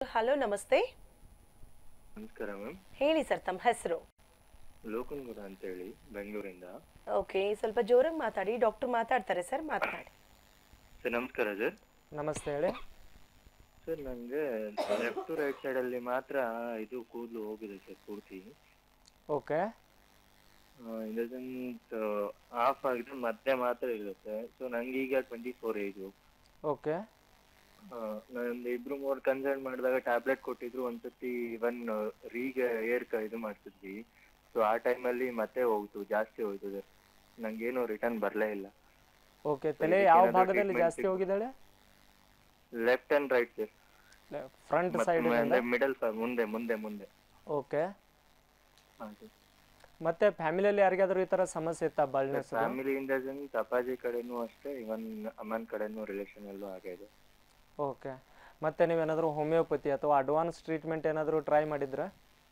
hello ನಮಸ್ತೆ ನಮಸ್ಕಾರ ma'am ಹೇಳಿ ಸರ್ ತಮ್ಮ ಹೆಸರು ಲೋಕನ್ಗೌಡ ಅಂತೇಳಿ ಬೆಂಗಳೂರಿಂದ ಓಕೆ ಸ್ವಲ್ಪ ಜೋರಾಗಿ ಮಾತಾಡಿ ಡಾಕ್ಟರ್ ಮಾತಾಡ್ತಾರೆ ಸರ್ ಮಾತನಾಡಿ ಸರ್ ನಮಸ್ಕಾರ ಸರ್ ನಮಸ್ತೆ ಹೇಳಿ ಸರ್ ನನಗೆ ಲೆಫ್ಟ್ ಟು ರೈಟ್ ಸೈಡಲ್ಲಿ ಮಾತ್ರ ಇದು ಕೂದಲು ಹೋಗಿದೆ ಸರ್ ಪೂರ್ತಿ okay in the sense of ಆಗಿದೆ ಮಧ್ಯೆ ಮಾತ್ರ ಇರುತ್ತೆ ಸೊ ನಂಗೆ ಈಗ ಟ್ವೆಂಟಿ ಫೋರ್ ಏಜು ಓಕೆ ನಂದು ಇಬ್ರು ಮೂರು ಕನ್ಸಲ್ಟ್ ಮಾಡಿದಾಗ ಟ್ಯಾಬ್ಲೆಟ್ ಕೊಟ್ಟಿದ್ರು ಒಂದ್ಸತಿ ಇವನ್ ರೀಗೆ ಏರ್ ಇದು ಮಾಡ್ತಿದ್ವಿ ಸೊ ಆ ಟೈಮಲ್ಲಿ ಮತ್ತೆ ಹೋಗ್ತು ಜಾಸ್ತಿ ಹೋಯ್ತು ಸರ್ ನಂಗೇನು ರಿಟರ್ನ್ ಬರಲೇ ಇಲ್ಲ ಓಕೆ ತಲೆ ಇದಕ್ಕೆ ಯಾವ ಏನಾದ್ರು ಭಾಗದಲ್ಲಿ treatment ಜಾಸ್ತಿ ಹೋಗಿದ್ದಾಳೆ left and right sir front side middle ಮುಂದೆ ಮುಂದೆ ಮುಂದೆ ಓಕೆ ಹಾಂ ಸರ್ ಮತ್ತೆ ಫ್ಯಾಮಿಲಿಯಲ್ಲಿ ಯಾರಿಗಾದ್ರೂ ಈ ತರ ಸಮಸ್ಯೆ ಇತ್ತಾ ಬಾಳ್ನೆಸ್ ಫ್ಯಾಮಿಲಿಯಿಂದ ಜನ ಅಪ್ಪಾಜಿ ಕಡೆನೂ ಅಷ್ಟೇ ಇವನ್ ಅಮ್ಮನ ಕಡೆನೂ ರಿಲೇಷನ್ ಅಲ್ಲೂ ಹಾಗೆ ಇದೆ ಓಕೆ ಮತ್ತೆ ನೀವೇನಾದ್ರೂ ಹೋಮಿಯೋಪತಿ ಅಥವಾ ಅಡ್ವಾನ್ಸ್ ಟ್ರೀಟ್ಮೆಂಟ್ ಏನಾದರೂ ಟ್ರೈ ಮಾಡಿದ್ರಾ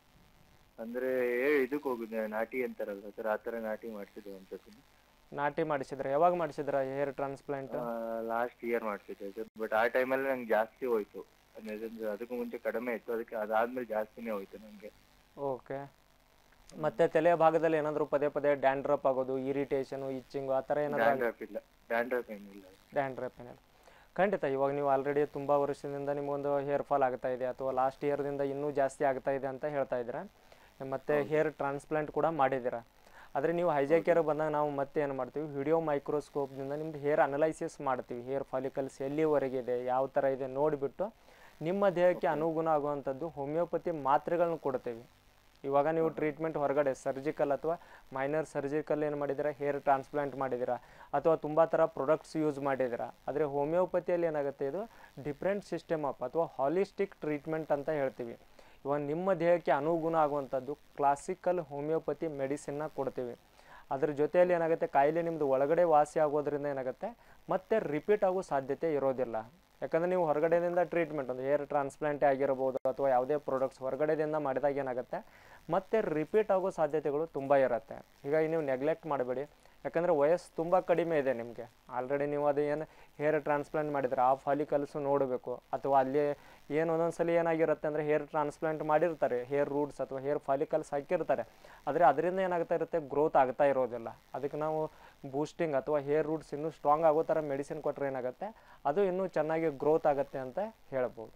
ಅಂದ್ರೆ ಏ ಇದಕ್ಕೆ ಹೋಗಿದ್ದೆ ನಾಟಿ ಅಂತಾರಲ್ಲ ಸರ್ ಆ ಥರ ನಾಟಿ ಮಾಡ್ತಿದ್ದೆ ಒಂದ್ಸತಿ ನಾಟಿ ಮಾಡಿಸಿದ್ರ ಯಾವಾಗ ಮಾಡಿಸಿದ್ರ ಹೇರ್ ಟ್ರಾನ್ಸ್ಪ್ಲಾಂಟ್ ಲಾಸ್ಟ್ ಇಯರ್ ಮಾಡ್ತಿದ್ದೆ ಸರ್ ಬಟ್ ಆ ಟೈಮಲ್ಲಿ ನಂಗೆ ಜಾಸ್ತಿ ಹೋಯ್ತು ಅಂದ್ರೆ ಅದಕ್ಕೂ ಮುಂಚೆ ಕಡಿಮೆ ಇತ್ತು ಅದಕ್ಕೆ ಅದಾದ್ಮೇಲೆ ಜಾಸ್ತಿನೇ ಹೋಯ್ತು ನನಗೆ ಓಕೆ ಮತ್ತೆ ತಲೆಯ ಭಾಗದಲ್ಲಿ ಏನಾದರೂ ಪದೇ ಪದೇ ಡ್ಯಾಂಡ್ರಪ್ ಆಗೋದು ಇರಿಟೇಷನು ಇಚ್ಚಿಂಗು ಆ ಥರ ಏನಾದರೂ ಡ್ಯಾಂಡ್ರಫ್ ಇಲ್ಲ ಡ್ಯಾಂಡ್ರಫ್ ಏನಿಲ್ಲ ಡ್ಯಾಂಡ್ರಪ್ ಏನಿಲ್ಲ ಖಂಡಿತ ಇವಾಗ ನೀವು ಆಲ್ರೆಡಿ ತುಂಬ ವರ್ಷದಿಂದ ನಿಮಗೊಂದು ಹೇರ್ ಫಾಲ್ ಆಗ್ತಾ ಇದೆ ಅಥವಾ ಲಾಸ್ಟ್ ಇಯರ್ದಿಂದ ಇನ್ನೂ ಜಾಸ್ತಿ ಆಗ್ತಾ ಇದೆ ಅಂತ ಹೇಳ್ತಾ ಇದ್ದೀರಾ ಮತ್ತು ಹೇರ್ ಟ್ರಾನ್ಸ್ಪ್ಲಾಂಟ್ ಕೂಡ ಮಾಡಿದ್ದೀರಾ ಆದರೆ ನೀವು ಹೈಜೇಕೇರ್ ಬಂದಾಗ ನಾವು ಮತ್ತೆ ಏನು ಮಾಡ್ತೀವಿ ವಿಡಿಯೋ ಮೈಕ್ರೋಸ್ಕೋಪ್ನಿಂದ ನಿಮ್ದು ಹೇರ್ ಅನಲೈಸಿಸ್ ಮಾಡ್ತೀವಿ ಹೇರ್ ಫಾಲಿಕಲ್ಸ್ ಎಲ್ಲಿವರೆಗೆ ಇದೆ ಯಾವ ಥರ ಇದೆ ನೋಡಿಬಿಟ್ಟು ನಿಮ್ಮ ದೇಹಕ್ಕೆ ಅನುಗುಣ ಆಗುವಂಥದ್ದು ಹೋಮಿಯೋಪತಿ ಮಾತ್ರೆಗಳನ್ನ ಕೊಡ್ತೀವಿ ಇವಾಗ ನೀವು ಟ್ರೀಟ್ಮೆಂಟ್ ಹೊರಗಡೆ ಸರ್ಜಿಕಲ್ ಅಥವಾ ಮೈನರ್ ಸರ್ಜಿಕಲ್ ಏನು ಮಾಡಿದ್ದೀರಾ ಹೇರ್ ಟ್ರಾನ್ಸ್ಪ್ಲಾಂಟ್ ಮಾಡಿದ್ದೀರಾ ಅಥವಾ ತುಂಬ ಥರ ಪ್ರಾಡಕ್ಟ್ಸ್ ಯೂಸ್ ಮಾಡಿದ್ದೀರಾ ಆದರೆ ಹೋಮಿಯೋಪತಿಯಲ್ಲಿ ಏನಾಗುತ್ತೆ ಇದು ಡಿಫ್ರೆಂಟ್ ಸಿಸ್ಟಮ್ ಅಪ್ ಅಥವಾ ಹಾಲಿಸ್ಟಿಕ್ ಟ್ರೀಟ್ಮೆಂಟ್ ಅಂತ ಹೇಳ್ತೀವಿ ಇವಾಗ ನಿಮ್ಮ ದೇಹಕ್ಕೆ ಅನುಗುಣ ಆಗುವಂಥದ್ದು ಕ್ಲಾಸಿಕಲ್ ಹೋಮಿಯೋಪತಿ ಮೆಡಿಸಿನ್ನ ಕೊಡ್ತೀವಿ ಅದ್ರ ಜೊತೆಯಲ್ಲಿ ಏನಾಗುತ್ತೆ ಕಾಯಿಲೆ ನಿಮ್ಮದು ಒಳಗಡೆ ವಾಸಿ ಆಗೋದ್ರಿಂದ ಏನಾಗುತ್ತೆ ಮತ್ತೆ ರಿಪೀಟ್ ಆಗೋ ಸಾಧ್ಯತೆ ಇರೋದಿಲ್ಲ ಯಾಕಂದರೆ ನೀವು ಹೊರಗಡೆಯಿಂದ ಟ್ರೀಟ್ಮೆಂಟ್ ಒಂದು ಹೇರ್ ಟ್ರಾನ್ಸ್ಪ್ಲಾಂಟೇ ಆಗಿರ್ಬೋದು ಅಥವಾ ಯಾವುದೇ ಪ್ರಾಡಕ್ಟ್ಸ್ ಹೊರಗಡೆದಿಂದ ಮಾಡಿದಾಗ ಏನಾಗುತ್ತೆ ಮತ್ತೆ ರಿಪೀಟ್ ಆಗೋ ಸಾಧ್ಯತೆಗಳು ತುಂಬ ಇರುತ್ತೆ ಹೀಗಾಗಿ ನೀವು ನೆಗ್ಲೆಕ್ಟ್ ಮಾಡಬೇಡಿ ಯಾಕಂದರೆ ವಯಸ್ಸು ತುಂಬ ಕಡಿಮೆ ಇದೆ ನಿಮಗೆ ಆಲ್ರೆಡಿ ನೀವು ಅದು ಏನು ಹೇರ್ ಟ್ರಾನ್ಸ್ಪ್ಲಾಂಟ್ ಮಾಡಿದ್ರೆ ಆ ಫಾಲಿಕಲ್ಸು ನೋಡಬೇಕು ಅಥವಾ ಅಲ್ಲಿ ಏನು ಒಂದೊಂದು ಸಲ ಏನಾಗಿರುತ್ತೆ ಅಂದರೆ ಹೇರ್ ಟ್ರಾನ್ಸ್ಪ್ಲಾಂಟ್ ಮಾಡಿರ್ತಾರೆ ಹೇರ್ ರೂಟ್ಸ್ ಅಥವಾ ಹೇರ್ ಫಾಲಿಕಲ್ಸ್ ಹಾಕಿರ್ತಾರೆ ಆದರೆ ಅದರಿಂದ ಏನಾಗ್ತಾ ಇರುತ್ತೆ ಗ್ರೋತ್ ಆಗ್ತಾ ಇರೋದಿಲ್ಲ ಅದಕ್ಕೆ ನಾವು ಬೂಸ್ಟಿಂಗ್ ಅಥವಾ ಹೇರ್ ರೂಟ್ಸ್ ಇನ್ನೂ ಸ್ಟ್ರಾಂಗ್ ಆಗೋ ಥರ ಮೆಡಿಸಿನ್ ಕೊಟ್ಟರೆ ಏನಾಗುತ್ತೆ ಅದು ಇನ್ನೂ ಚೆನ್ನಾಗಿ ಗ್ರೋತ್ ಆಗುತ್ತೆ ಅಂತ ಹೇಳ್ಬೋದು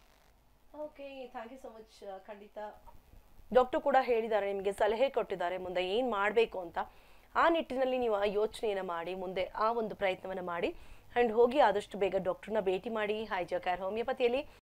okay thank you so much ಖಂಡಿತ ಡಾಕ್ಟರ್ ಕೂಡ ಹೇಳಿದ್ದಾರೆ ನಿಮಗೆ ಸಲಹೆ ಕೊಟ್ಟಿದ್ದಾರೆ ಮುಂದೆ ಏನು ಮಾಡಬೇಕು ಅಂತ ಆ ನಿಟ್ಟಿನಲ್ಲಿ ನೀವು ಆ ಯೋಚನೆಯನ್ನು ಮಾಡಿ ಮುಂದೆ ಆ ಒಂದು ಪ್ರಯತ್ನವನ್ನು ಮಾಡಿ ಆ್ಯಂಡ್ ಹೋಗಿ ಆದಷ್ಟು ಬೇಗ ಡಾಕ್ಟರ್ನ ಭೇಟಿ ಮಾಡಿ ಹೈಜಾ ಕೇರ್ ಹೋಮಿಯೋಪತಿಯಲ್ಲಿ